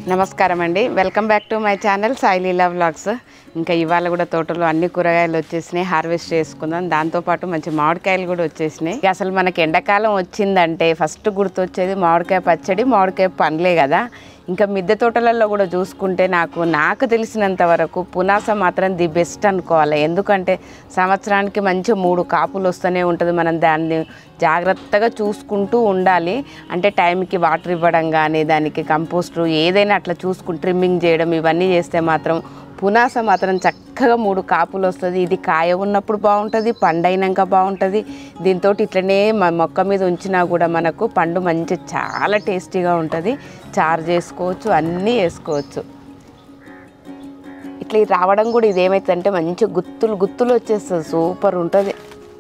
నమస్కారం అండి welcome back to my channel Saileela vlogs ఇంకా ఇవాళ కూడా తోటలో అన్ని కూరగాయలు వచ్చేసినాయి హార్వెస్ట్ చేసుకుందాం దాంతోపాటు మంచి మామిడికాయలు కూడా వచ్చేసినాయి ఇక అసలు మనకి ఎండాకాలం వచ్చిందంటే ఫస్ట్ గుర్తొచ్చేది మామిడికాయ పచ్చడి మామిడికాయ పండ్లే కదా ఇంకా మిద్దె తోటలలో కూడా చూసుకుంటే నాకు నాకు తెలిసినంత వరకు పునాస మాత్రం ది బెస్ట్ అనుకోవాలి ఎందుకంటే సంవత్సరానికి మంచి మూడు కాపులు వస్తూనే ఉంటుంది మనం దాన్ని జాగ్రత్తగా చూసుకుంటూ ఉండాలి అంటే టైంకి వాటర్ ఇవ్వడం కానీ దానికి కంపోస్టు ఏదైనా అట్లా చూసుకుని ట్రిమ్మింగ్ చేయడం ఇవన్నీ చేస్తే మాత్రం పునాస మాత్రం చక్కగా మూడు కాపులు వస్తుంది ఇది కాయ ఉన్నప్పుడు బాగుంటుంది పండు అయినాక బాగుంటుంది దీంతో ఇట్లనే మ- మొక్క మీద ఉంచినా కూడా మనకు పండు మంచి చాలా టేస్టీగా ఉంటుంది చారు చేసుకోవచ్చు అన్నీ చేసుకోవచ్చు ఇట్లా ఇది రావడం కూడా ఇది ఏమవుతుందంటే మంచి గుత్తులు గుత్తులు వచ్చేస్తుంది సూపర్ ఉంటుంది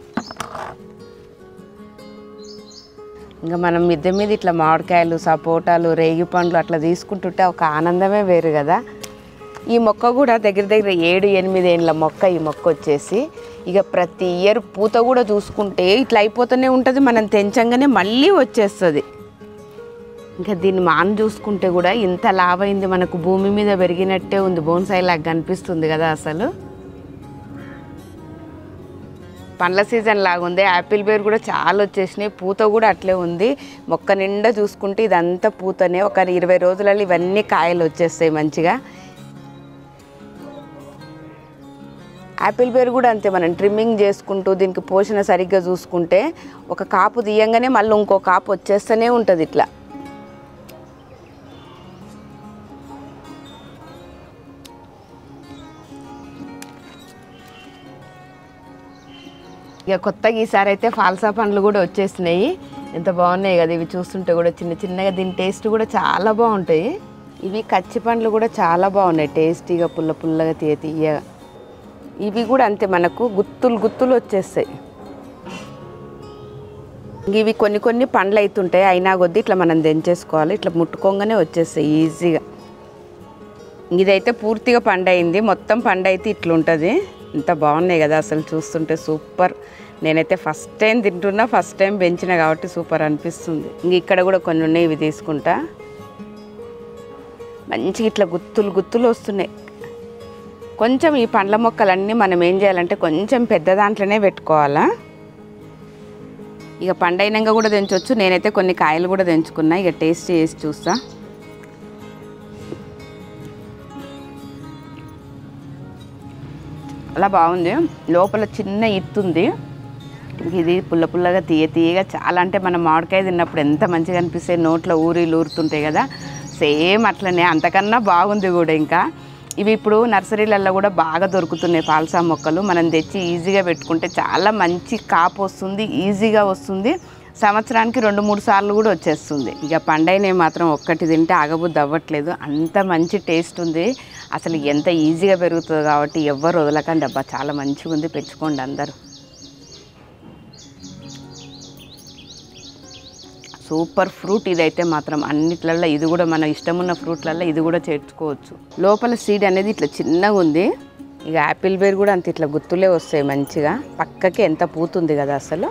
ఇంకా మనం మిద్దె మీద ఇట్లా మామిడికాయలు సపోటాలు రేగి పండ్లు అట్లా తీసుకుంటుంటే ఒక ఆనందమే వేరు కదా ఈ మొక్క కూడా దగ్గర దగ్గర ఏడు ఎనిమిది ఏళ్ళ మొక్క ఈ మొక్క వచ్చేసి ఇక ప్రతి ఇయర్ పూత కూడా చూసుకుంటే ఇట్లా అయిపోతూనే ఉంటుంది మనం తెంచంగానే మళ్ళీ వచ్చేస్తుంది ఇంకా దీన్ని మాన చూసుకుంటే కూడా ఇంత లాభైంది మనకు భూమి మీద పెరిగినట్టే ఉంది బోన్సాయి లాగా కనిపిస్తుంది కదా అసలు పండ్ల సీజన్ లాగా ఉంది యాపిల్ బేర్ కూడా చాలా వచ్చేసినాయి పూత కూడా అట్లే ఉంది మొక్క నిండా చూసుకుంటే ఇదంతా పూతనే ఒక ఇరవై రోజులలో ఇవన్నీ కాయలు వచ్చేస్తాయి మంచిగా యాపిల్ బేర్ కూడా అంతే మనం ట్రిమ్మింగ్ చేసుకుంటూ దీనికి పోషణ సరిగ్గా చూసుకుంటే ఒక కాపు తీయంగానే మళ్ళీ ఇంకో కాపు వచ్చేస్తూనే ఉంటుంది ఇట్లా ఇక కొత్తగా ఈసారి అయితే ఫాల్సా పండ్లు కూడా వచ్చేసినాయి ఎంత బాగున్నాయి కదా ఇవి చూస్తుంటే కూడా చిన్న చిన్నగా దీని టేస్ట్ కూడా చాలా బాగుంటాయి ఇవి కచ్చి పండ్లు కూడా చాలా బాగున్నాయి టేస్టీగా పుల్ల పుల్లగా తీయ తీయగా ఇవి కూడా అంతే మనకు గుత్తులు గుత్తులు వచ్చేస్తాయి ఇవి కొన్ని కొన్ని పండ్లు అవుతుంటాయి అయినా కొద్దీ ఇట్లా మనం దంచేసుకోవాలి ఇట్లా ముట్టుకోగానే వచ్చేస్తాయి ఈజీగా ఇదైతే పూర్తిగా పండు అయింది మొత్తం పండు అయితే ఇట్లుంటుంది ఇంత బాగున్నాయి కదా అసలు చూస్తుంటే సూపర్ నేనైతే ఫస్ట్ టైం తింటున్నా ఫస్ట్ టైం పెంచిన కాబట్టి సూపర్ అనిపిస్తుంది ఇంక ఇక్కడ కూడా కొన్ని ఉన్నాయి ఇవి తీసుకుంటా మంచిగా ఇట్లా గుత్తులు గుత్తులు వస్తున్నాయి కొంచెం ఈ పండ్ల మొక్కలన్నీ మనం ఏం చేయాలంటే కొంచెం పెద్ద దాంట్లోనే పెట్టుకోవాలా ఇక పండైనాక కూడా తెంచవచ్చు నేనైతే కొన్ని కాయలు కూడా తెంచుకున్నా ఇక టేస్ట్ చేసి చూస్తా అలా బాగుంది లోపల చిన్న ఇత్తుంది ఇది పుల్ల పుల్లగా తీయ తీయగా చాలా అంటే మనం మామిడికాయ తిన్నప్పుడు ఎంత మంచిగా అనిపిస్తాయి నోట్లో ఊరిలు ఊరుతుంటాయి కదా సేమ్ అట్లనే అంతకన్నా బాగుంది కూడా ఇంకా ఇవి ఇప్పుడు నర్సరీలలో కూడా బాగా దొరుకుతున్నాయి పాల్సా మొక్కలు మనం తెచ్చి ఈజీగా పెట్టుకుంటే చాలా మంచి కాపు వస్తుంది ఈజీగా వస్తుంది సంవత్సరానికి రెండు మూడు సార్లు కూడా వచ్చేస్తుంది ఇక పండైనవి మాత్రం ఒక్కటి తింటే ఆగబుద్ధి అవ్వట్లేదు అంత మంచి టేస్ట్ ఉంది అసలు ఎంత ఈజీగా పెరుగుతుంది కాబట్టి ఎవ్వరు వదలకండి అబ్బా చాలా మంచిగా ఉంది పెంచుకోండి అందరూ సూపర్ ఫ్రూట్ ఇదైతే మాత్రం అన్నిట్లల్లో ఇది కూడా మన ఇష్టమున్న ఫ్రూట్లలో ఇది కూడా చేర్చుకోవచ్చు లోపల సీడ్ అనేది ఇట్లా చిన్నగా ఉంది ఇక యాపిల్ బేర్ కూడా అంత ఇట్లా గుత్తులే వస్తాయి మంచిగా పక్కకి ఎంత పూతుంది కదా అసలు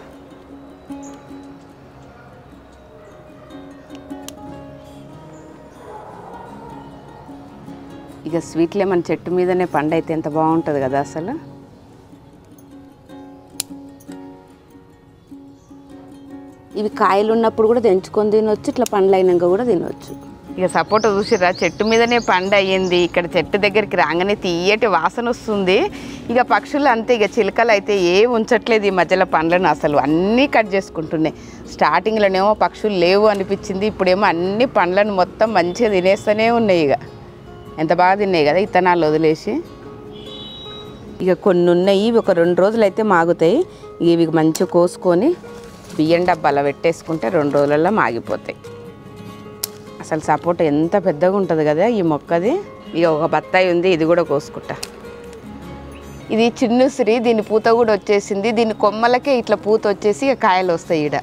ఇక స్వీట్ లెమన్ చెట్టు మీదనే పండు అయితే ఎంత బాగుంటుంది కదా అసలు ఇవి కాయలు ఉన్నప్పుడు కూడా తెంచుకొని తినొచ్చు ఇట్లా పండ్లు అయినాక కూడా తినొచ్చు ఇక సపోటా చూసిరా చెట్టు మీదనే పండు అయ్యింది ఇక్కడ చెట్టు దగ్గరికి రాగానే తీయటి వాసన వస్తుంది ఇక పక్షులు అంతే ఇక చిలకలు అయితే ఏ ఉంచట్లేదు ఈ మధ్యలో పండ్లను అసలు అన్నీ కట్ చేసుకుంటున్నాయి స్టార్టింగ్లోనేమో పక్షులు లేవు అనిపించింది ఇప్పుడేమో అన్ని పండ్లను మొత్తం మంచిగా తినేస్తూనే ఉన్నాయి ఇక ఎంత బాగా తిన్నాయి కదా ఇత్తనాలు వదిలేసి ఇక కొన్ని ఉన్నాయి ఇవి ఒక రెండు రోజులు అయితే మాగుతాయి ఇవి మంచిగా కోసుకొని బియ్యం డబ్బాలో పెట్టేసుకుంటే రెండు రోజులలో మాగిపోతాయి అసలు సపోటా ఎంత పెద్దగా ఉంటుంది కదా ఈ మొక్కది ఇక ఒక బత్తాయి ఉంది ఇది కూడా కోసుకుంటా ఇది చిన్నుసిరి దీని పూత కూడా వచ్చేసింది దీని కొమ్మలకే ఇట్లా పూత వచ్చేసి ఇక కాయలు వస్తాయి ఈడ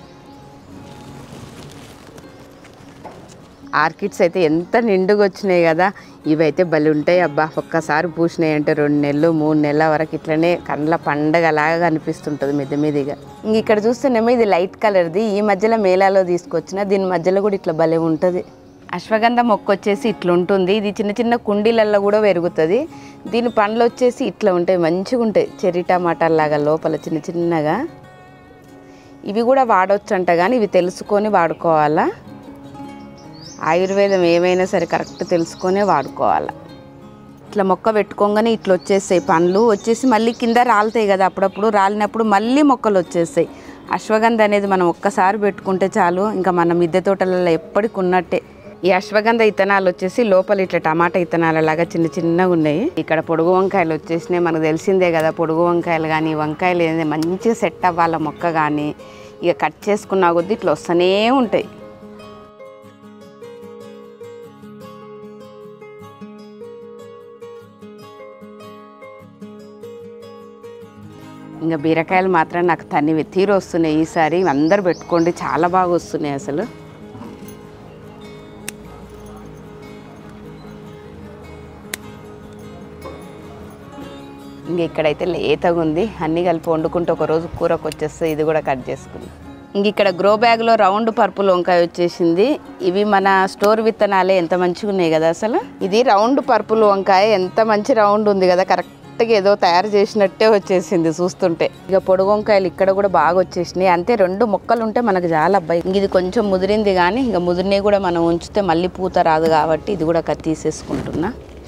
ఆర్కిడ్స్ అయితే ఎంత నిండుగా వచ్చినాయి కదా ఇవైతే భలే ఉంటాయి అబ్బా ఒక్కసారి పూసినాయి అంటే రెండు నెలలు మూడు నెలల వరకు ఇట్లనే కండ్ల పండగలాగా అనిపిస్తుంటుంది మిద్ద మీదిగా ఇంక ఇక్కడ చూస్తేనేమో ఇది లైట్ కలర్ది ఈ మధ్యలో మేళాలో తీసుకొచ్చిన దీని మధ్యలో కూడా ఇట్లా భలే ఉంటుంది అశ్వగంధ మొక్క వచ్చేసి ఇట్లా ఉంటుంది ఇది చిన్న చిన్న కుండీలల్లో కూడా పెరుగుతుంది దీని పండ్లు వచ్చేసి ఇట్లా ఉంటాయి మంచిగా ఉంటాయి చెర్రీ టమాటాలాగా లోపల చిన్న చిన్నగా ఇవి కూడా వాడవచ్చు అంట కానీ ఇవి తెలుసుకొని వాడుకోవాలా ఆయుర్వేదం ఏమైనా సరే కరెక్ట్ తెలుసుకొనే వాడుకోవాలా ఇట్లా మొక్క పెట్టుకోగానే ఇట్లా వచ్చేస్తాయి పండ్లు వచ్చేసి మళ్ళీ కింద రాలుతాయి కదా అప్పుడప్పుడు రాలినప్పుడు మళ్ళీ మొక్కలు వచ్చేస్తాయి అశ్వగంధ అనేది మనం ఒక్కసారి పెట్టుకుంటే చాలు ఇంకా మన మిద్దె తోటలలో ఎప్పటికి ఉన్నట్టే ఈ అశ్వగంధ ఇత్తనాలు వచ్చేసి లోపల ఇట్లా టమాటా ఇత్తనాల లాగా చిన్న చిన్నగా ఉన్నాయి ఇక్కడ పొడుగు వంకాయలు వచ్చేసినాయి మనకు తెలిసిందే కదా పొడుగు వంకాయలు కానీ వంకాయలు ఏంది మంచిగా సెట్ అవ్వాల మొక్క కానీ ఇక కట్ చేసుకున్నా కొద్దీ ఇట్లా వస్తూనే ఉంటాయి ఇంకా బీరకాయలు మాత్రం నాకు తనివి తీరు వస్తున్నాయి ఈసారి అందరు పెట్టుకోండి చాలా బాగా వస్తున్నాయి అసలు ఇంక ఇక్కడైతే లేతగా ఉంది అన్నీ కలిపి వండుకుంటే ఒక రోజు కూరకు వచ్చేస్తే ఇది కూడా కట్ చేసుకుని ఇంక ఇక్కడ గ్రో బ్యాగ్లో రౌండ్ పర్పుల్ వంకాయ వచ్చేసింది ఇవి మన స్టోర్ విత్తనాలే ఎంత మంచిగా ఉన్నాయి కదా అసలు ఇది రౌండ్ పర్పుల్ వంకాయ ఎంత మంచి రౌండ్ ఉంది కదా కరెక్ట్గా ఏదో తయారు చేసినట్టే వచ్చేసింది చూస్తుంటే ఇక పొడుగు వంకాయలు ఇక్కడ కూడా బాగా వచ్చేసినాయి అంతే రెండు మొక్కలు ఉంటే మనకు చాలా అబ్బాయి ఇంక ఇది కొంచెం ముదిరింది కానీ ఇక ముదిరినవి కూడా మనం ఉంచితే మళ్ళీ పూత రాదు కాబట్టి ఇది కూడా కట్ తీసేసుకుంటున్నా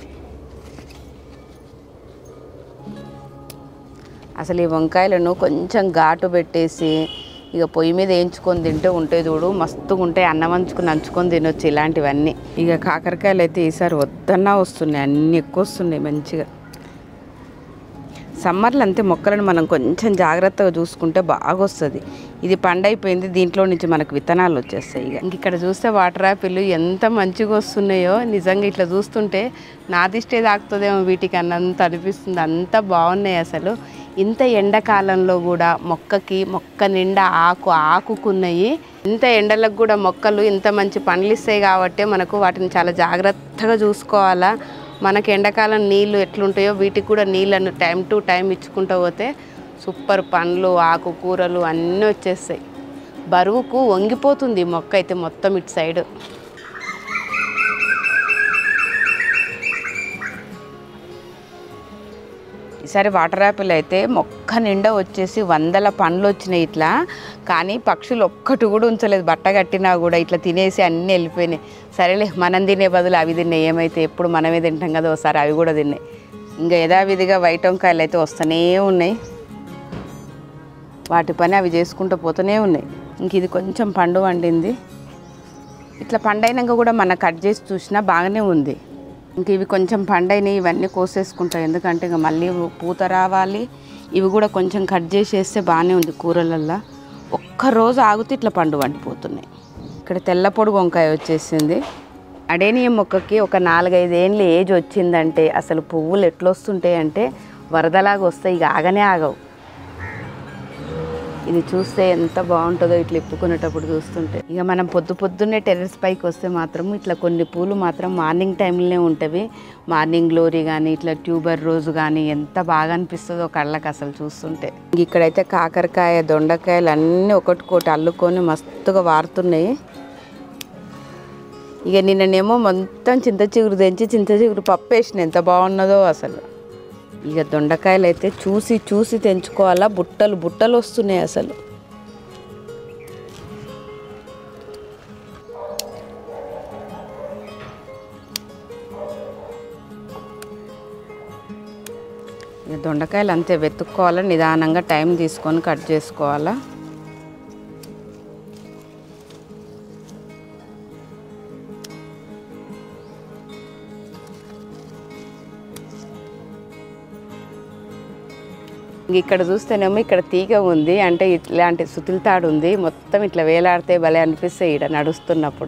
అసలు ఈ వంకాయలను కొంచెం ఘాటు పెట్టేసి ఇక పొయ్యి మీద వేయించుకొని తింటే ఉంటే చూడు మస్తుగా ఉంటాయి అన్నం వంచుకొని నంచుకొని తినొచ్చు ఇలాంటివన్నీ ఇక కాకరకాయలు అయితే ఈసారి వద్దన్నా వస్తున్నాయి అన్నీ ఎక్కువ వస్తున్నాయి మంచిగా సమ్మర్లో అంతే మొక్కలను మనం కొంచెం జాగ్రత్తగా చూసుకుంటే బాగా వస్తుంది ఇది పండైపోయింది దీంట్లో నుంచి మనకు విత్తనాలు వచ్చేస్తాయి ఇక ఇంక ఇక్కడ చూస్తే వాటర్ యాపిల్ ఎంత మంచిగా వస్తున్నాయో నిజంగా ఇట్లా చూస్తుంటే నా దిష్టే తాకుతుందేమో వీటికి అన్నంత అనిపిస్తుంది అంత బాగున్నాయి అసలు ఇంత ఎండాకాలంలో కూడా మొక్కకి మొక్క నిండా ఆకు ఆకుకున్నాయి ఇంత ఎండలకు కూడా మొక్కలు ఇంత మంచి పండ్లు ఇస్తాయి కాబట్టి మనకు వాటిని చాలా జాగ్రత్తగా చూసుకోవాలా మనకి ఎండాకాలం నీళ్ళు ఎట్లుంటాయో వీటికి కూడా నీళ్ళను టైం టు టైం ఇచ్చుకుంటూ పోతే సూపర్ పండ్లు ఆకుకూరలు అన్నీ వచ్చేస్తాయి బరువుకు వంగిపోతుంది ఈ మొక్క అయితే మొత్తం ఇటు సైడ్ ఈసారి వాటర్ యాపిల్ అయితే మొక్క నిండా వచ్చేసి వందల పండ్లు వచ్చినాయి ఇట్లా కానీ పక్షులు ఒక్కటి కూడా ఉంచలేదు బట్ట కట్టినా కూడా ఇట్లా తినేసి అన్నీ వెళ్ళిపోయినాయి సరేలే మనం తినే బదులు అవి తిన్నాయి ఏమైతే ఎప్పుడు మనమే తింటాం కదా ఒకసారి అవి కూడా తిన్నాయి ఇంకా యథావిధిగా వైట్ వంకాయలు అయితే వస్తూనే ఉన్నాయి వాటి పని అవి చేసుకుంటూ పోతూనే ఉన్నాయి ఇంక ఇది కొంచెం పండు వండింది ఇట్లా పండైనాక కూడా మన కట్ చేసి చూసినా బాగానే ఉంది ఇంక ఇవి కొంచెం పండైనవి ఇవన్నీ కోసేసుకుంటాం ఎందుకంటే ఇంకా మళ్ళీ పూత రావాలి ఇవి కూడా కొంచెం కట్ చేసేస్తే బాగానే ఉంది కూరలల్లో ఒక్క రోజు ఆగితే ఇట్లా పండు వండిపోతున్నాయి ఇక్కడ తెల్ల పొడుగు వంకాయ వచ్చేసింది అడేనియం మొక్కకి ఒక నాలుగైదేళ్ళు ఏజ్ వచ్చిందంటే అసలు పువ్వులు ఎట్లొస్తుంటాయి అంటే వరదలాగా వస్తాయి ఇక ఆగనే ఆగవు ఇది చూస్తే ఎంత బాగుంటుందో ఇట్లా ఇప్పుకునేటప్పుడు చూస్తుంటే ఇక మనం పొద్దు పొద్దున్నే టెర్రస్ పైకి వస్తే మాత్రం ఇట్లా కొన్ని పూలు మాత్రం మార్నింగ్ టైంలోనే ఉంటవి మార్నింగ్ గ్లోరీ కానీ ఇట్లా ట్యూబర్ రోజు కానీ ఎంత బాగా అనిపిస్తుందో కళ్ళకి అసలు చూస్తుంటే ఇంక ఇక్కడైతే కాకరకాయ దొండకాయలు అన్నీ ఒకటికోటి అల్లుకొని మస్తుగా వారుతున్నాయి ఇక నిన్ననేమో మొత్తం చింత చిగురు తెంచి చింత చిగురు పప్పు వేసిన ఎంత బాగున్నదో అసలు ఇక దొండకాయలు అయితే చూసి చూసి తెంచుకోవాలా బుట్టలు బుట్టలు వస్తున్నాయి అసలు ఇక దొండకాయలు అంతే వెతుక్కోవాలా నిదానంగా టైం తీసుకొని కట్ చేసుకోవాలా ఇంక ఇక్కడ చూస్తేనేమో ఇక్కడ తీగ ఉంది అంటే ఇట్లాంటి సుతిల్ తాడు ఉంది మొత్తం ఇట్లా వేలాడితే భలే అనిపిస్తాయి ఇక్కడ నడుస్తున్నప్పుడు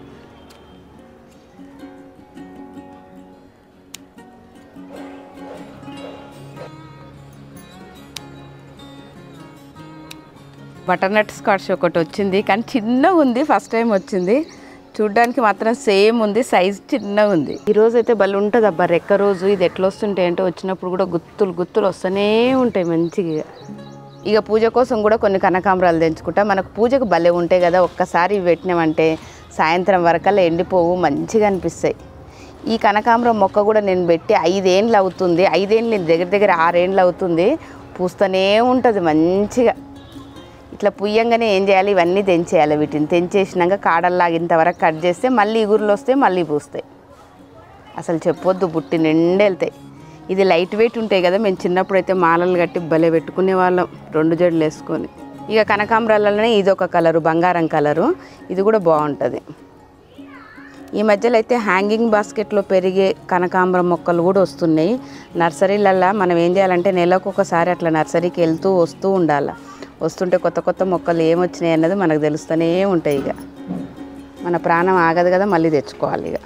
బటర్నట్ స్కాట్స్ ఒకటి వచ్చింది కానీ చిన్నగా ఉంది ఫస్ట్ టైం వచ్చింది చూడ్డానికి మాత్రం సేమ్ ఉంది సైజ్ చిన్నగా ఉంది ఈ రోజు అయితే భలే ఉంటుంది అబ్బా రెక్క రోజు ఇది ఎట్లా వస్తుంటాయి అంటే వచ్చినప్పుడు కూడా గుత్తులు గుత్తులు వస్తూనే ఉంటాయి మంచిగా ఇక పూజ కోసం కూడా కొన్ని కనకాంబరాలు తెంచుకుంటా మనకు పూజకు భలే ఉంటాయి కదా ఒక్కసారి ఇవి పెట్టినామంటే సాయంత్రం వరకల్లా ఎండిపోవు మంచిగా అనిపిస్తాయి ఈ కనకాంబరం మొక్క కూడా నేను పెట్టి ఐదేండ్లు అవుతుంది ఐదేండ్లు నేను దగ్గర దగ్గర ఆరేండ్లు అవుతుంది పూస్తూనే ఉంటుంది మంచిగా ఇట్లా పుయ్యంగానే ఏం చేయాలి ఇవన్నీ తెంచేయాలి వీటిని తెంచేసినాక కాడల్లాగా ఇంతవరకు కట్ చేస్తే మళ్ళీ ఇగురులు వస్తే మళ్ళీ పూస్తాయి అసలు చెప్పొద్దు బుట్టి నిండా వెళ్తాయి ఇది లైట్ వెయిట్ ఉంటాయి కదా మేము చిన్నప్పుడు అయితే మాలలు కట్టి భలే పెట్టుకునే వాళ్ళం రెండు జడలు వేసుకొని ఇక కనకాంబరాలలోనే ఇది ఒక కలరు బంగారం కలరు ఇది కూడా బాగుంటుంది ఈ మధ్యలో అయితే హ్యాంగింగ్ బాస్కెట్లో పెరిగే కనకాంబరం మొక్కలు కూడా వస్తున్నాయి నర్సరీలల్లో మనం ఏం చేయాలంటే నెలకు ఒకసారి అట్లా నర్సరీకి వెళ్తూ వస్తూ ఉండాలి వస్తుంటే కొత్త కొత్త మొక్కలు ఏమొచ్చినాయి అన్నది మనకు తెలుస్తూనే ఉంటాయి ఇక మన ప్రాణం ఆగదు కదా మళ్ళీ తెచ్చుకోవాలి ఇక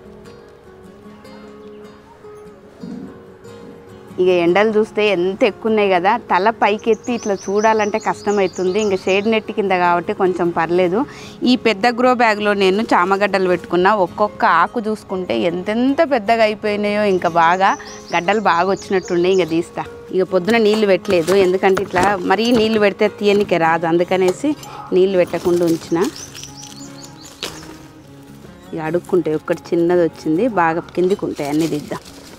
ఇక ఎండలు చూస్తే ఎంత ఎక్కువ ఉన్నాయి కదా తల పైకి ఎత్తి ఇట్లా చూడాలంటే కష్టమవుతుంది ఇంకా షేడ్ నెట్ కింద కాబట్టి కొంచెం పర్లేదు ఈ పెద్ద గ్రో బ్యాగ్లో నేను చామగడ్డలు పెట్టుకున్నా ఒక్కొక్క ఆకు చూసుకుంటే ఎంతెంత పెద్దగా అయిపోయినాయో ఇంకా బాగా గడ్డలు బాగా వచ్చినట్టున్నాయి ఇంకా తీస్తా ఇక పొద్దున నీళ్లు పెట్టలేదు ఎందుకంటే ఇట్లా మరీ నీళ్లు పెడితే తీయనికే రాదు అందుకనేసి నీళ్లు పెట్టకుండా ఉంచిన ఇక అడుక్కుంటాయి ఒక్కటి చిన్నది వచ్చింది బాగా కిందికి ఉంటాయి అన్నీ దిద్దాం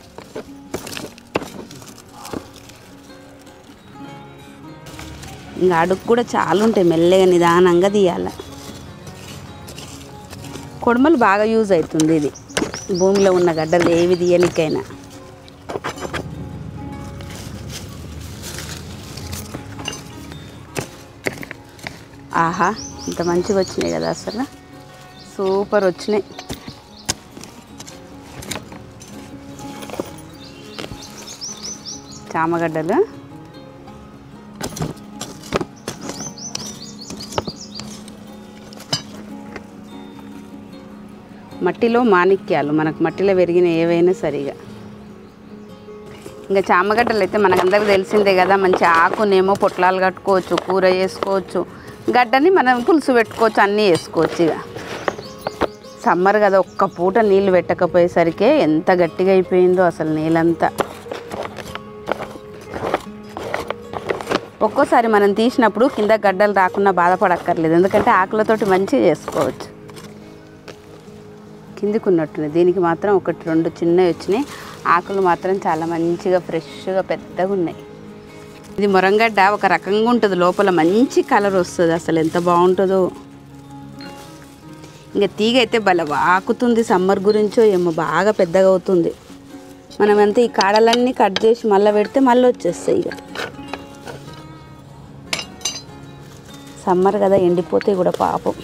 ఇంకా అడుగు కూడా చాలా ఉంటాయి మెల్లగా నిదానంగా తీయాలి కొడమలు బాగా యూజ్ అవుతుంది ఇది భూమిలో ఉన్న గడ్డలు ఏవి తీయనికైనా ఆహా ఇంత మంచిగా వచ్చినాయి కదా అసలు సూపర్ వచ్చినాయి చామగడ్డలు మట్టిలో మాణిక్యాలు మనకు మట్టిలో పెరిగిన ఏవైనా సరిగా ఇంకా చామగడ్డలు అయితే మనకందరికి తెలిసిందే కదా మంచి ఆకునేమో పొట్లాలు కట్టుకోవచ్చు కూర చేసుకోవచ్చు గడ్డని మనం పులుసు పెట్టుకోవచ్చు అన్నీ వేసుకోవచ్చు ఇక సమ్మర్ కదా ఒక్క పూట నీళ్ళు పెట్టకపోయేసరికి ఎంత గట్టిగా అయిపోయిందో అసలు నీళ్ళంతా ఒక్కోసారి మనం తీసినప్పుడు కింద గడ్డలు రాకుండా బాధపడక్కర్లేదు ఎందుకంటే ఆకులతోటి మంచిగా చేసుకోవచ్చు కిందికి ఉన్నట్టున్నాయి దీనికి మాత్రం ఒకటి రెండు చిన్నవి వచ్చినాయి ఆకులు మాత్రం చాలా మంచిగా ఫ్రెష్గా పెద్దగా ఉన్నాయి ఇది మొరంగడ్డ ఒక రకంగా ఉంటుంది లోపల మంచి కలర్ వస్తుంది అసలు ఎంత బాగుంటుందో ఇంకా తీగ అయితే భలే ఆకుతుంది సమ్మర్ గురించో ఏమో బాగా పెద్దగా అవుతుంది మనం అంతా ఈ కాడలన్నీ కట్ చేసి మళ్ళీ పెడితే మళ్ళీ వచ్చేస్తాయి ఇక సమ్మర్ కదా ఎండిపోతాయి కూడా పాపం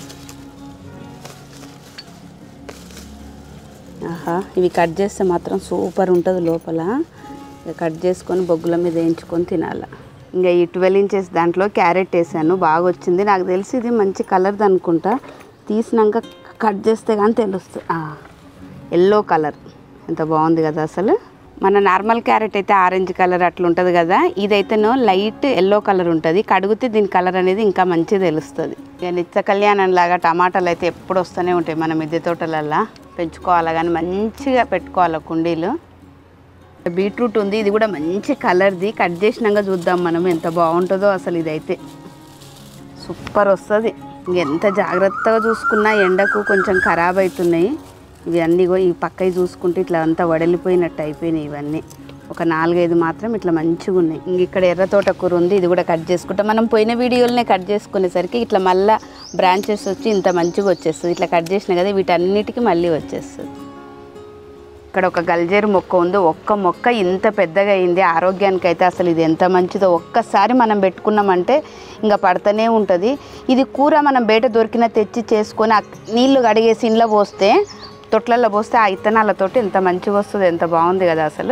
ఆహా ఇవి కట్ చేస్తే మాత్రం సూపర్ ఉంటుంది లోపల ఇక కట్ చేసుకొని బొగ్గుల మీద వేయించుకొని తినాలి ఇంకా ఈ ట్వెల్వ్ ఇంచెస్ దాంట్లో క్యారెట్ వేసాను బాగా వచ్చింది నాకు తెలిసి ఇది మంచి కలర్ది అనుకుంటా తీసినాక కట్ చేస్తే కానీ తెలుస్తుంది ఎల్లో కలర్ ఎంత బాగుంది కదా అసలు మన నార్మల్ క్యారెట్ అయితే ఆరెంజ్ కలర్ అట్లా ఉంటుంది కదా ఇదైతేనో లైట్ ఎల్లో కలర్ ఉంటుంది కడిగితే దీని కలర్ అనేది ఇంకా మంచిగా తెలుస్తుంది ఇక నిత్య కళ్యాణం లాగా టమాటాలు అయితే ఎప్పుడు వస్తూనే ఉంటాయి మన మిద్దె తోటలల్లో పెంచుకోవాలి కానీ మంచిగా పెట్టుకోవాలి కుండీలు బీట్రూట్ ఉంది ఇది కూడా మంచి కలర్ది కట్ చేసినాక చూద్దాం మనం ఎంత బాగుంటుందో అసలు ఇదైతే సూపర్ వస్తుంది ఎంత జాగ్రత్తగా చూసుకున్నా ఎండకు కొంచెం ఖరాబ్ అవుతున్నాయి ఇవి అన్నీ కూడా ఈ పక్కవి చూసుకుంటే ఇట్లా అంతా వడలిపోయినట్టు అయిపోయినాయి ఇవన్నీ ఒక నాలుగైదు మాత్రం ఇట్లా మంచిగా ఉన్నాయి ఇంక ఇక్కడ ఎర్ర తోటకూర ఉంది ఇది కూడా కట్ చేసుకుంటాం మనం పోయిన వీడియోలనే కట్ చేసుకునేసరికి ఇట్లా మళ్ళీ బ్రాంచెస్ వచ్చి ఇంత మంచిగా వచ్చేస్తుంది ఇట్లా కట్ చేసిన కదా వీటన్నిటికీ మళ్ళీ వచ్చేస్తుంది ఇక్కడ ఒక గల్జేరు మొక్క ఉంది ఒక్క మొక్క ఇంత పెద్దగా అయింది ఆరోగ్యానికి అయితే అసలు ఇది ఎంత మంచిదో ఒక్కసారి మనం పెట్టుకున్నామంటే ఇంకా పడుతూనే ఉంటుంది ఇది కూర మనం బయట దొరికిన తెచ్చి చేసుకొని ఆ నీళ్లు కడిగేసి ఇంట్లో పోస్తే తొట్లలో పోస్తే ఆ ఇత్తనాలతోటి ఎంత మంచిగా వస్తుంది ఎంత బాగుంది కదా అసలు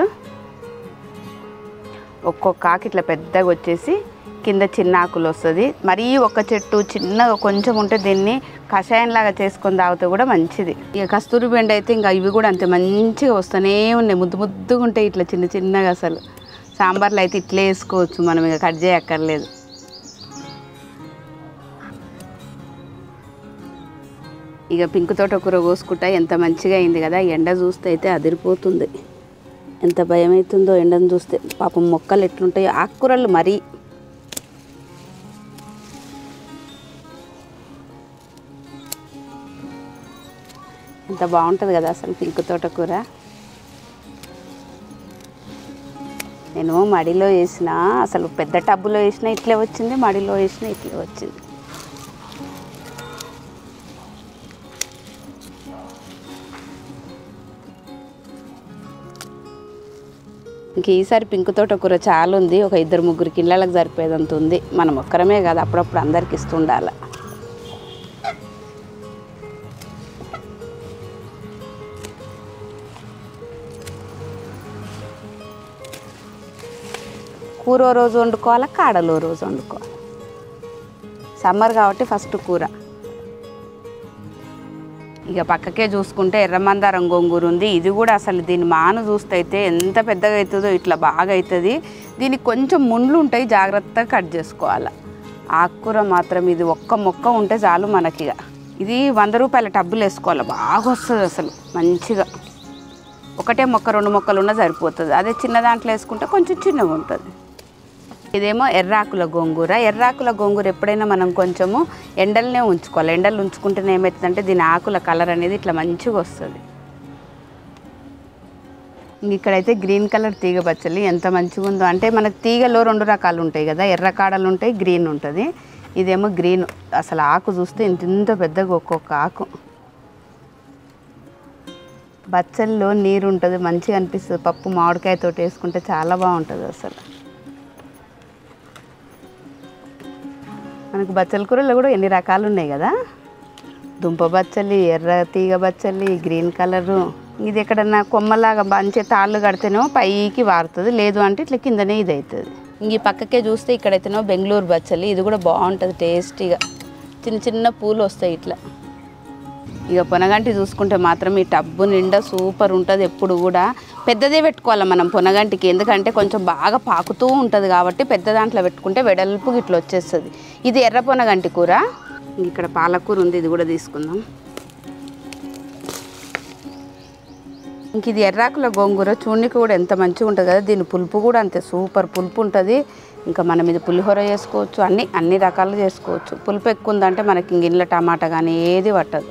ఒక్కొక్క ఆకు ఇట్లా పెద్దగా వచ్చేసి కింద చిన్న ఆకులు వస్తుంది మరీ ఒక చెట్టు చిన్నగా కొంచెం ఉంటే దీన్ని కషాయంలాగా చేసుకొని తాగితే కూడా మంచిది ఇక కస్తూరి బెండ అయితే ఇంకా ఇవి కూడా అంతే మంచిగా వస్తూనే ఉన్నాయి ముద్దు ముద్దుగా ఉంటాయి ఇట్లా చిన్న చిన్నగా అసలు సాంబార్లో అయితే ఇట్లే వేసుకోవచ్చు మనం ఇక కట్ చేయక్కర్లేదు ఇక పింక్ తోట కూర కోసుకుంటా ఎంత మంచిగా అయింది కదా ఎండ చూస్తే అయితే అదిరిపోతుంది ఎంత భయం అవుతుందో ఎండను చూస్తే పాపం మొక్కలు ఎట్లుంటాయో ఆకుకూరలు మరీ ఎంత బాగుంటుంది కదా అసలు పింక్ తోటకూర నేను మడిలో వేసిన అసలు పెద్ద టబ్బులో వేసిన ఇట్లే వచ్చింది మడిలో వేసిన ఇట్లే వచ్చింది ఇంక ఈసారి పింక్ తోటకూర చాలా ఉంది ఒక ఇద్దరు ముగ్గురికి ఇళ్ళకి సరిపోయేదంత ఉంది మనం ఒక్కరమే కాదు అప్పుడప్పుడు అందరికి ఇస్తుండాలి కూర ఓ రోజు వండుకోవాలి కాడలు ఓ రోజు వండుకోవాలి సమ్మర్ కాబట్టి ఫస్ట్ కూర ఇక పక్కకే చూసుకుంటే ఎర్రమందారం గోంగూర ఉంది ఇది కూడా అసలు దీని మాను చూస్తే అయితే ఎంత పెద్దగా అవుతుందో ఇట్లా బాగా అవుతుంది దీనికి కొంచెం ముండ్లు ఉంటాయి జాగ్రత్తగా కట్ చేసుకోవాలి ఆకుకూర మాత్రం ఇది ఒక్క మొక్క ఉంటే చాలు మనకిగ ఇది వంద రూపాయల టబ్బులు వేసుకోవాలి బాగా వస్తుంది అసలు మంచిగా ఒకటే మొక్క రెండు మొక్కలు ఉన్నా సరిపోతుంది అదే చిన్న దాంట్లో వేసుకుంటే కొంచెం చిన్నగా ఉంటుంది ఇదేమో ఎర్రాకుల గోంగూర ఎర్రాకుల గోంగూర ఎప్పుడైనా మనం కొంచెము ఎండలనే ఉంచుకోవాలి ఎండలు ఉంచుకుంటేనే ఏమవుతుందంటే దీని ఆకుల కలర్ అనేది ఇట్లా మంచిగా వస్తుంది ఇంక ఇక్కడైతే గ్రీన్ కలర్ తీగ బచ్చలి ఎంత మంచిగా ఉందో అంటే మనకు తీగలో రెండు రకాలు ఉంటాయి కదా ఎర్ర కాడలు ఉంటాయి గ్రీన్ ఉంటుంది ఇదేమో గ్రీన్ అసలు ఆకు చూస్తే ఇంత ఇంత పెద్దగా ఒక్కొక్క ఆకు బచ్చల్లో నీరు ఉంటుంది మంచిగా అనిపిస్తుంది పప్పు మామిడికాయతో వేసుకుంటే చాలా బాగుంటుంది అసలు మనకు బచ్చల కూరలో కూడా ఎన్ని రకాలు ఉన్నాయి కదా దుంప బచ్చలి ఎర్ర తీగ బచ్చలి గ్రీన్ కలరు ఇది ఎక్కడన్నా కొమ్మలాగా మంచి తాళ్ళు కడితేనేమో పైకి వారుతుంది లేదు అంటే ఇట్లా కిందనే ఇది అవుతుంది ఇంక ఈ పక్కకే చూస్తే ఇక్కడైతేనో బెంగళూరు బచ్చలి ఇది కూడా బాగుంటుంది టేస్టీగా చిన్న చిన్న పూలు వస్తాయి ఇట్లా ఇక పొనగంటి చూసుకుంటే మాత్రం ఈ టబ్బు నిండా సూపర్ ఉంటుంది ఎప్పుడు కూడా పెద్దదే పెట్టుకోవాలి మనం పొనగంటికి ఎందుకంటే కొంచెం బాగా పాకుతూ ఉంటుంది కాబట్టి పెద్ద దాంట్లో పెట్టుకుంటే వెడల్పు ఇట్లా వచ్చేస్తుంది ఇది ఎర్ర పొనగంటి కూర ఇక్కడ పాలకూర ఉంది ఇది కూడా తీసుకుందాం ఇంక ఇది ఎర్రాకుల గోంగూర చూడనికి కూడా ఎంత మంచిగా ఉంటుంది కదా దీని పులుపు కూడా అంతే సూపర్ పులుపు ఉంటుంది ఇంకా మనం ఇది పులిహోర చేసుకోవచ్చు అన్ని అన్ని రకాలు చేసుకోవచ్చు పులుపు ఎక్కువ ఉందంటే మనకి ఇంక ఇంట్లో టమాటా కానీ ఏది పట్టదు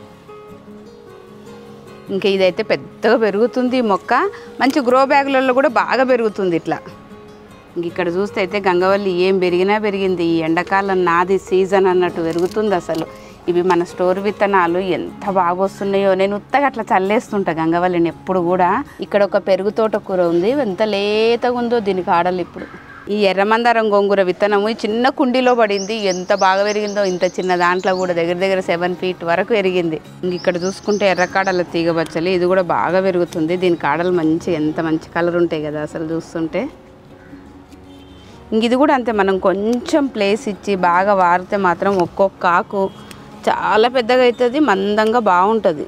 ఇంకా ఇదైతే పెద్దగా పెరుగుతుంది ఈ మొక్క మంచి గ్రో బ్యాగులలో కూడా బాగా పెరుగుతుంది ఇట్లా ఇంక ఇక్కడ చూస్తే అయితే గంగవల్లి ఏం పెరిగినా పెరిగింది ఈ ఎండాకాలం నాది సీజన్ అన్నట్టు పెరుగుతుంది అసలు ఇవి మన స్టోర్ విత్తనాలు ఎంత బాగా వస్తున్నాయో నేను ఉత్తగా అట్లా చల్లేస్తుంటా గంగవల్లిని ఎప్పుడు కూడా ఇక్కడ ఒక పెరుగు తోట కూర ఉంది ఎంత లేతగా ఉందో దీనికి ఆడలు ఇప్పుడు ఈ ఎర్రమందారం గోంగూర విత్తనము ఈ చిన్న కుండీలో పడింది ఎంత బాగా పెరిగిందో ఇంత చిన్న దాంట్లో కూడా దగ్గర దగ్గర సెవెన్ ఫీట్ వరకు పెరిగింది ఇంక ఇక్కడ చూసుకుంటే ఎర్రకాడల తీగ బచ్చలి ఇది కూడా బాగా పెరుగుతుంది దీని కాడలు మంచి ఎంత మంచి కలర్ ఉంటాయి కదా అసలు చూస్తుంటే ఇంక ఇది కూడా అంతే మనం కొంచెం ప్లేస్ ఇచ్చి బాగా వారితే మాత్రం ఒక్కొక్క ఆకు చాలా పెద్దగా అవుతుంది మందంగా బాగుంటుంది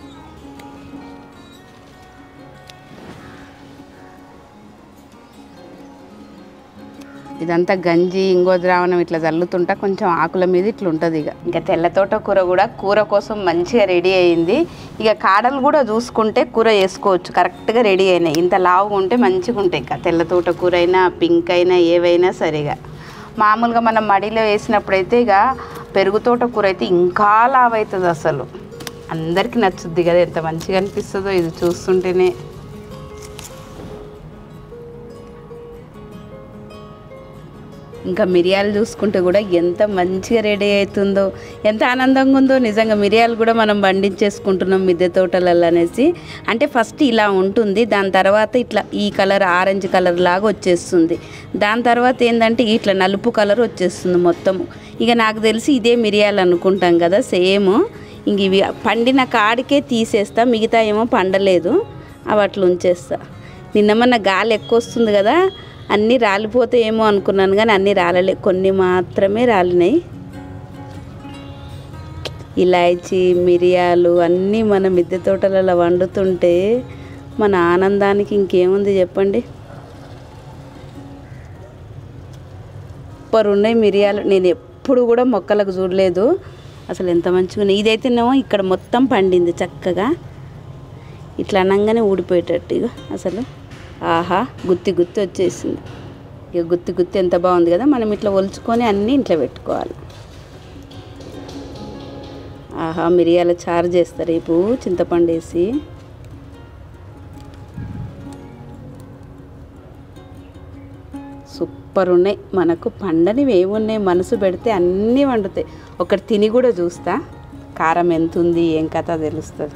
ఇదంతా గంజి ఇంగో ద్రావణం ఇట్లా చల్లుతుంటా కొంచెం ఆకుల మీద ఇట్లా ఉంటుంది ఇక ఇంకా తెల్ల తోట కూర కూడా కూర కోసం మంచిగా రెడీ అయింది ఇక కాడలు కూడా చూసుకుంటే కూర వేసుకోవచ్చు కరెక్ట్గా రెడీ అయినాయి ఇంత లావుగా ఉంటే మంచిగా ఉంటాయి ఇక తెల్ల తోట కూర అయినా పింక్ అయినా ఏవైనా సరిగా మామూలుగా మనం మడిలో వేసినప్పుడైతే ఇక పెరుగు తోట కూర అయితే ఇంకా లావు అవుతుంది అసలు అందరికీ నచ్చుద్ది కదా ఎంత మంచిగా అనిపిస్తుందో ఇది చూస్తుంటేనే ఇంకా మిరియాలు చూసుకుంటే కూడా ఎంత మంచిగా రెడీ అవుతుందో ఎంత ఆనందంగా ఉందో నిజంగా మిరియాలు కూడా మనం పండించేసుకుంటున్నాం మిద్దె తోటలలో అనేసి అంటే ఫస్ట్ ఇలా ఉంటుంది దాని తర్వాత ఇట్లా ఈ కలర్ ఆరెంజ్ కలర్ లాగా వచ్చేస్తుంది దాని తర్వాత ఏంటంటే ఇట్లా నలుపు కలర్ వచ్చేస్తుంది మొత్తం ఇక నాకు తెలిసి ఇదే మిరియాలు అనుకుంటాం కదా సేమ్ ఇంక ఇవి పండిన కాడికే తీసేస్తా మిగతా ఏమో పండలేదు అవి అట్లా ఉంచేస్తా నిన్న మొన్న గాలి ఎక్కువ వస్తుంది కదా అన్నీ రాలిపోతాయేమో అనుకున్నాను కానీ అన్నీ రాలలే కొన్ని మాత్రమే రాలినాయి ఇలాయచి మిరియాలు అన్నీ మన మిద్దె తోటలలో వండుతుంటే మన ఆనందానికి ఇంకేముంది చెప్పండి సూపర్ ఉన్నాయి మిరియాలు నేను ఎప్పుడు కూడా మొక్కలకు చూడలేదు అసలు ఎంత మంచిగా ఉన్నాయి ఇదైతేనేమో ఇక్కడ మొత్తం పండింది చక్కగా ఇట్లా అనగానే ఊడిపోయేటట్టు ఇక అసలు ఆహా గుత్తి గుత్తి వచ్చేసింది ఇక గుత్తి గుత్తి ఎంత బాగుంది కదా మనం ఇట్లా ఒలుచుకొని అన్నీ ఇంట్లో పెట్టుకోవాలి ఆహా మిరియాల చారు చేస్తారు రేపు చింతపండు వేసి సూపర్ ఉన్నాయి మనకు పండనివి ఏమున్నాయి మనసు పెడితే అన్నీ వండుతాయి ఒకటి తిని కూడా చూస్తా కారం ఎంత ఉంది ఏం కథ తెలుస్తుంది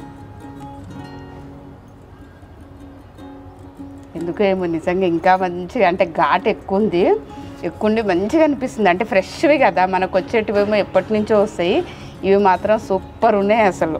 ఎందుకో ఏమో నిజంగా ఇంకా మంచిగా అంటే ఘాట్ ఎక్కువ ఉంది ఎక్కువ ఉండి మంచిగా అనిపిస్తుంది అంటే ఫ్రెష్వి కదా మనకు వచ్చేటివేమో ఎప్పటి నుంచో వస్తాయి ఇవి మాత్రం సూపర్ ఉన్నాయి అసలు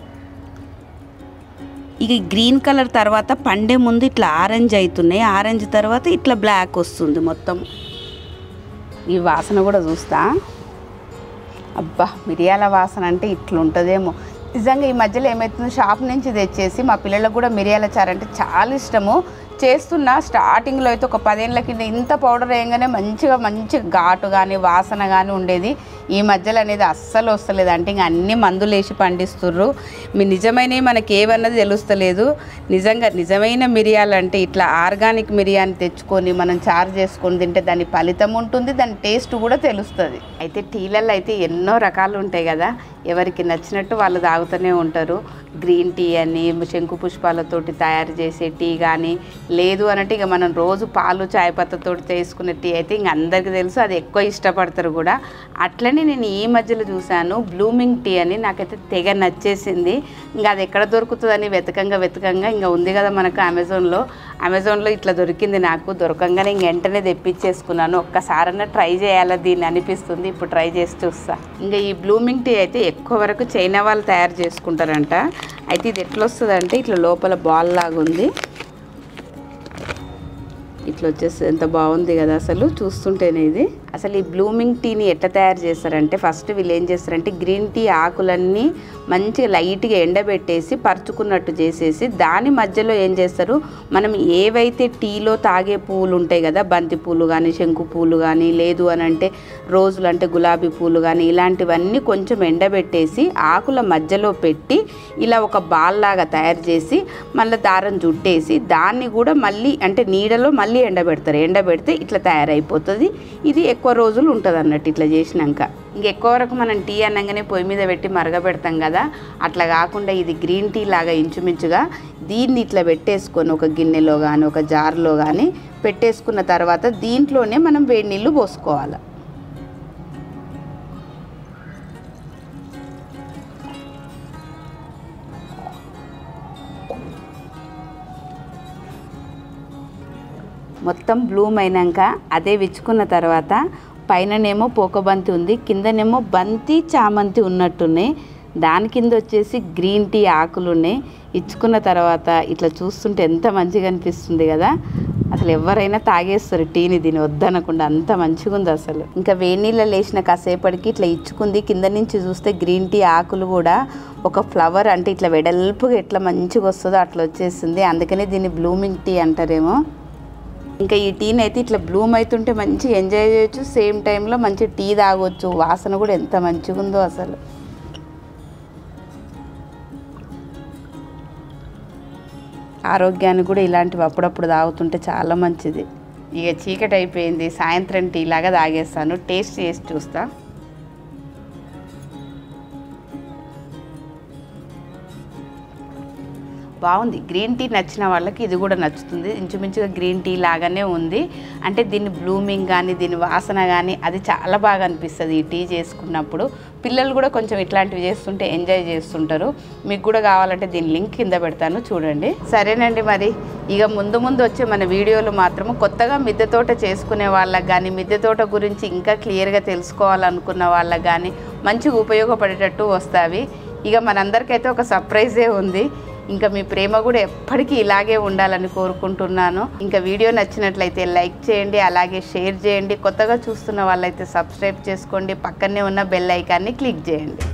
ఇక ఈ గ్రీన్ కలర్ తర్వాత పండే ముందు ఇట్లా ఆరెంజ్ అవుతున్నాయి ఆరెంజ్ తర్వాత ఇట్లా బ్లాక్ వస్తుంది మొత్తం ఈ వాసన కూడా చూస్తా అబ్బా మిరియాల వాసన అంటే ఇట్లా ఉంటుందేమో నిజంగా ఈ మధ్యలో ఏమవుతుంది షాప్ నుంచి తెచ్చేసి మా పిల్లలకు కూడా మిరియాల చారు అంటే చాలా ఇష్టము చేస్తున్నా స్టార్టింగ్లో అయితే ఒక పదేళ్ళ కింద ఇంత పౌడర్ వేయగానే మంచిగా మంచి ఘాటు కానీ వాసన కానీ ఉండేది ఈ మధ్యలో అనేది అస్సలు వస్తలేదు అంటే ఇంక అన్ని మందులు వేసి పండిస్తుర్రు మీ నిజమైనవి మనకి ఏవన్నది తెలుస్తలేదు నిజంగా నిజమైన మిరియాలు అంటే ఇట్లా ఆర్గానిక్ మిరియాని తెచ్చుకొని మనం చారు చేసుకొని తింటే దాని ఫలితం ఉంటుంది దాని టేస్ట్ కూడా తెలుస్తుంది అయితే టీలలో అయితే ఎన్నో రకాలు ఉంటాయి కదా ఎవరికి నచ్చినట్టు వాళ్ళు తాగుతూనే ఉంటారు గ్రీన్ టీ అని శంకు పుష్పాలతోటి తయారు చేసే టీ కానీ లేదు అనంటే ఇక మనం రోజు పాలు చాయ్ పత్తతోటి చేసుకునే టీ అయితే ఇంక అందరికీ తెలుసు అది ఎక్కువ ఇష్టపడతారు కూడా అట్లనే నేను ఈ మధ్యలో చూశాను బ్లూమింగ్ టీ అని నాకైతే తెగ నచ్చేసింది ఇంకా అది ఎక్కడ దొరుకుతుందని వెతకంగా వెతకంగా ఇంకా ఉంది కదా మనకు అమెజాన్లో అమెజాన్లో ఇట్లా దొరికింది నాకు దొరకంగానే ఇంక వెంటనే తెప్పించేసుకున్నాను ఒక్కసారన్నా ట్రై చేయాలా దీన్ని అనిపిస్తుంది ఇప్పుడు ట్రై చేసి చూస్తా ఇంకా ఈ బ్లూమింగ్ టీ అయితే ఎక్కువ వరకు చైనా వాళ్ళు తయారు చేసుకుంటారంట అయితే ఇది ఎట్లా వస్తుంది అంటే ఇట్లా లోపల బాల్ లాగా ఉంది ఇట్లా వచ్చేసి ఎంత బాగుంది కదా అసలు చూస్తుంటేనే ఇది అసలు ఈ బ్లూమింగ్ టీని ఎట్లా తయారు చేస్తారంటే ఫస్ట్ వీళ్ళు ఏం చేస్తారంటే గ్రీన్ టీ ఆకులన్నీ మంచిగా లైట్గా ఎండబెట్టేసి పరుచుకున్నట్టు చేసేసి దాని మధ్యలో ఏం చేస్తారు మనం ఏవైతే టీలో తాగే పూలు ఉంటాయి కదా బంతి పూలు కానీ శంకు పూలు కానీ లేదు అని అంటే రోజులు అంటే గులాబీ పూలు కానీ ఇలాంటివన్నీ కొంచెం ఎండబెట్టేసి ఆకుల మధ్యలో పెట్టి ఇలా ఒక బాల్ లాగా తయారు చేసి మళ్ళీ దారం జుట్టేసి దాన్ని కూడా మళ్ళీ అంటే నీడలో మళ్ళీ ఎండబెడతారు ఎండబెడితే ఇట్లా తయారైపోతుంది ఇది ఎక్కువ రోజులు ఉంటుంది అన్నట్టు ఇట్లా చేసినాక ఇంకెక్కువ వరకు మనం టీ అనగానే పొయ్యి మీద పెట్టి మరగబెడతాం కదా అట్లా కాకుండా ఇది గ్రీన్ టీ లాగా ఇంచుమించుగా దీన్ని ఇట్లా పెట్టేసుకొని ఒక గిన్నెలో కానీ ఒక జార్లో కానీ పెట్టేసుకున్న తర్వాత దీంట్లోనే మనం వేడి నీళ్ళు పోసుకోవాలి మొత్తం బ్లూమ్ అయినాక అదే విచ్చుకున్న తర్వాత పైననేమో పోకబంతి ఉంది కిందనేమో బంతి చామంతి ఉన్నట్టున్నాయి దాని కింద వచ్చేసి గ్రీన్ టీ ఆకులు ఉన్నాయి ఇచ్చుకున్న తర్వాత ఇట్లా చూస్తుంటే ఎంత మంచిగా అనిపిస్తుంది కదా అసలు ఎవరైనా తాగేస్తారు టీని దీని వద్దనకుండా అంత మంచిగా ఉంది అసలు ఇంకా వేడి నీళ్ళలో వేసిన కాసేపటికి ఇట్లా ఇచ్చుకుంది కింద నుంచి చూస్తే గ్రీన్ టీ ఆకులు కూడా ఒక ఫ్లవర్ అంటే ఇట్లా వెడల్పుగా ఎట్లా మంచిగా వస్తుందో అట్లా వచ్చేసింది అందుకనే దీన్ని బ్లూమింగ్ టీ అంటారేమో ఇంకా ఈ టీని అయితే ఇట్లా బ్లూమ్ అవుతుంటే మంచిగా ఎంజాయ్ చేయొచ్చు సేమ్ టైంలో మంచి టీ తాగొచ్చు వాసన కూడా ఎంత మంచిగా ఉందో అసలు ఆరోగ్యానికి కూడా ఇలాంటివి అప్పుడప్పుడు తాగుతుంటే చాలా మంచిది ఇక చీకటి అయిపోయింది సాయంత్రం టీ లాగా తాగేస్తాను టేస్ట్ చేసి చూస్తా బాగుంది గ్రీన్ టీ నచ్చిన వాళ్ళకి ఇది కూడా నచ్చుతుంది ఇంచుమించుగా గ్రీన్ టీ లాగానే ఉంది అంటే దీని బ్లూమింగ్ కానీ దీని వాసన కానీ అది చాలా బాగా అనిపిస్తుంది ఈ టీ చేసుకున్నప్పుడు పిల్లలు కూడా కొంచెం ఇట్లాంటివి చేస్తుంటే ఎంజాయ్ చేస్తుంటారు మీకు కూడా కావాలంటే దీని లింక్ కింద పెడతాను చూడండి సరేనండి మరి ఇక ముందు ముందు వచ్చే మన వీడియోలు మాత్రము కొత్తగా మిద్దె తోట చేసుకునే వాళ్ళకి కానీ మిద్దె తోట గురించి ఇంకా క్లియర్గా తెలుసుకోవాలనుకున్న వాళ్ళకి కానీ మంచిగా ఉపయోగపడేటట్టు వస్తాయి ఇక మనందరికైతే ఒక సర్ప్రైజే ఉంది ఇంకా మీ ప్రేమ కూడా ఎప్పటికీ ఇలాగే ఉండాలని కోరుకుంటున్నాను ఇంకా వీడియో నచ్చినట్లయితే లైక్ చేయండి అలాగే షేర్ చేయండి కొత్తగా చూస్తున్న వాళ్ళైతే సబ్స్క్రైబ్ చేసుకోండి పక్కనే ఉన్న బెల్ ఐకాన్ని క్లిక్ చేయండి